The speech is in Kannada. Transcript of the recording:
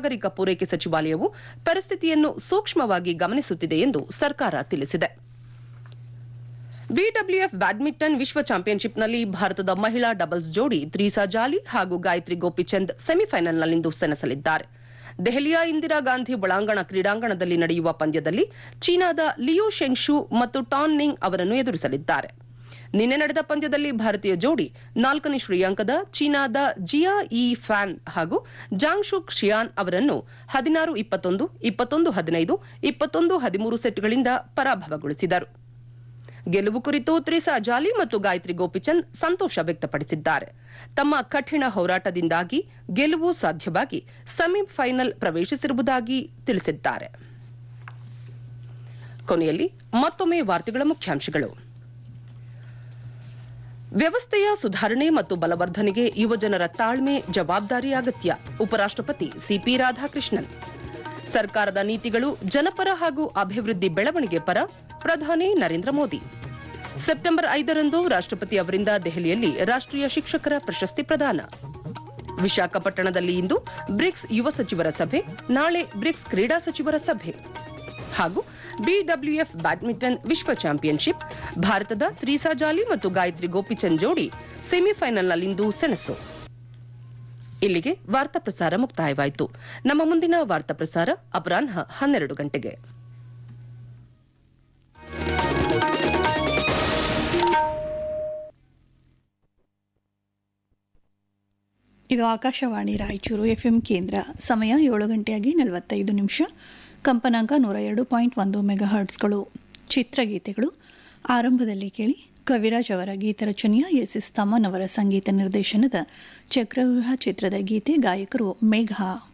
ನಾಗರಿಕ ಪೂರೈಕೆ ಸಚಿವಾಲಯವು ಪರಿಸ್ಥಿತಿಯನ್ನು ಸೂಕ್ಷ್ಮವಾಗಿ ಗಮನಿಸುತ್ತಿದೆ ಎಂದು ಸರ್ಕಾರ ತಿಳಿಸಿದೆ ಬಿಡಬ್ಲ್ಯೂಎಫ್ ಬ್ಯಾಡ್ಮಿಂಟನ್ ವಿಶ್ವ ಚಾಂಪಿಯನ್ಶಿಪ್ನಲ್ಲಿ ಭಾರತದ ಮಹಿಳಾ ಡಬಲ್ಸ್ ಜೋಡಿ ತ್ರೀಸಾ ಜಾಲಿ ಹಾಗೂ ಗಾಯತ್ರಿ ಗೋಪಿಚಂದ್ ಸೆಮಿಫೈನಲ್ನಲ್ಲಿಂದು ಸೆಣಸಲಿದ್ದಾರೆ ದೆಹಲಿಯ ಇಂದಿರಾ ಗಾಂಧಿ ಒಳಾಂಗಣ ಕ್ರೀಡಾಂಗಣದಲ್ಲಿ ನಡೆಯುವ ಪಂದ್ಯದಲ್ಲಿ ಚೀನಾದ ಲಿಯು ಶೆಂಗ್ಶು ಮತ್ತು ಟಾನ್ ನಿಂಗ್ ಅವರನ್ನು ಎದುರಿಸಲಿದ್ದಾರೆ ನಿನ್ನೆ ನಡೆದ ಪಂದ್ಯದಲ್ಲಿ ಭಾರತೀಯ ಜೋಡಿ ನಾಲ್ಕನೇ ಶ್ರೇಯಾಂಕದ ಚೀನಾದ ಜಿಯಾ ಇ ಫ್ಯಾನ್ ಹಾಗೂ ಜಾಂಗ್ಶುಕ್ ಶಿಯಾನ್ ಅವರನ್ನು ಹದಿನಾರು ಇಪ್ಪತ್ತೊಂದು ಇಪ್ಪತ್ತೊಂದು ಹದಿನೈದು ಇಪ್ಪತ್ತೊಂದು ಹದಿಮೂರು ಸೆಟ್ಗಳಿಂದ ಪರಾಭವಗೊಳಿಸಿದರು ಗೆಲುವು ಕುರಿತು ತ್ರಿಸಾ ಜಾಲಿ ಮತ್ತು ಗಾಯತ್ರಿ ಗೋಪಿಚಂದ್ ಸಂತೋಷ ವ್ಯಕ್ತಪಡಿಸಿದ್ದಾರೆ ತಮ್ಮ ಕಠಿಣ ಹೋರಾಟದಿಂದಾಗಿ ಗೆಲುವು ಸಾಧ್ಯವಾಗಿ ಸೆಮಿಫೈನಲ್ ಪ್ರವೇಶಿಸಿರುವುದಾಗಿ ತಿಳಿಸಿದ್ದಾರೆ ಕೊನೆಯಲ್ಲಿ ಮತ್ತೊಮ್ಮೆ ವಾರ್ತೆಗಳ ಮುಖ್ಯಾಂಶಗಳು ವ್ಯವಸ್ಥೆಯ ಸುಧಾರಣೆ ಮತ್ತು ಬಲವರ್ಧನೆಗೆ ಯುವಜನರ ತಾಳ್ಮೆ ಜವಾಬ್ದಾರಿ ಅಗತ್ಯ ಉಪರಾಷ್ಟಪತಿ ಸಿಪಿ ರಾಧಾಕೃಷ್ಣನ್ ಸರ್ಕಾರದ ನೀತಿಗಳು ಜನಪರ ಹಾಗೂ ಅಭಿವೃದ್ಧಿ ಬೆಳವಣಿಗೆ ಪರ ಪ್ರಧಾನಿ ನರೇಂದ್ರ ಮೋದಿ ಸೆಪ್ಟೆಂಬರ್ ಐದರಂದು ರಾಷ್ಟಪತಿ ಅವರಿಂದ ದೆಹಲಿಯಲ್ಲಿ ರಾಷ್ಟೀಯ ಶಿಕ್ಷಕರ ಪ್ರಶಸ್ತಿ ಪ್ರದಾನ ವಿಶಾಖಪಟ್ಟಣದಲ್ಲಿ ಇಂದು ಬ್ರಿಕ್ಸ್ ಯುವ ಸಚಿವರ ಸಭೆ ನಾಳೆ ಬ್ರಿಕ್ಸ್ ಕ್ರೀಡಾ ಸಚಿವರ ಸಭೆ ಹಾಗೂ ಬಿಡಬ್ಲ್ಯೂಎಫ್ ಬ್ಯಾಡ್ಮಿಂಟನ್ ವಿಶ್ವ ಚಾಂಪಿಯನ್ಶಿಪ್ ಭಾರತದ ತ್ರೀಸಾ ಜಾಲಿ ಮತ್ತು ಗಾಯತ್ರಿ ಗೋಪಿಚಂದ್ ಜೋಡಿ ಸೆಮಿಫೈನಲ್ನಲ್ಲಿಂದು ಸೆಣಸು ಇಲ್ಲಿಗೆ ವಾರ್ತಾ ಪ್ರಸಾರ ಮುಕ್ತಾಯವಾಯಿತು ನಮ್ಮ ಮುಂದಿನ ವಾರ್ತಾ ಪ್ರಸಾರ ಅಪರಾಹ್ನ ಹನ್ನೆರಡು ಗಂಟೆಗೆ ಇದು ಆಕಾಶವಾಣಿ ರಾಯಚೂರು ಎಫ್ಎಂ ಕೇಂದ್ರ ಸಮಯ ಏಳು ಗಂಟೆಯಾಗಿ ನಲವತ್ತೈದು ನಿಮಿಷ ಕಂಪನಾಂಕ ನೂರ ಎರಡು ಪಾಯಿಂಟ್ ಒಂದು ಮೆಗಾ ಹರ್ಟ್ಸ್ಗಳು ಚಿತ್ರಗೀತೆಗಳು ಆರಂಭದಲ್ಲಿ ಕೇಳಿ ಕವಿರಾಜ್ ಅವರ ಗೀತರಚನೆಯ ಎಸ್ ಎಸ್ ತಮ್ಮನ್ ಅವರ ಸಂಗೀತ ನಿರ್ದೇಶನದ ಚಕ್ರವ್ಯೂಹ ಚಿತ್ರದ ಗೀತೆ ಗಾಯಕರು ಮೇಘಾ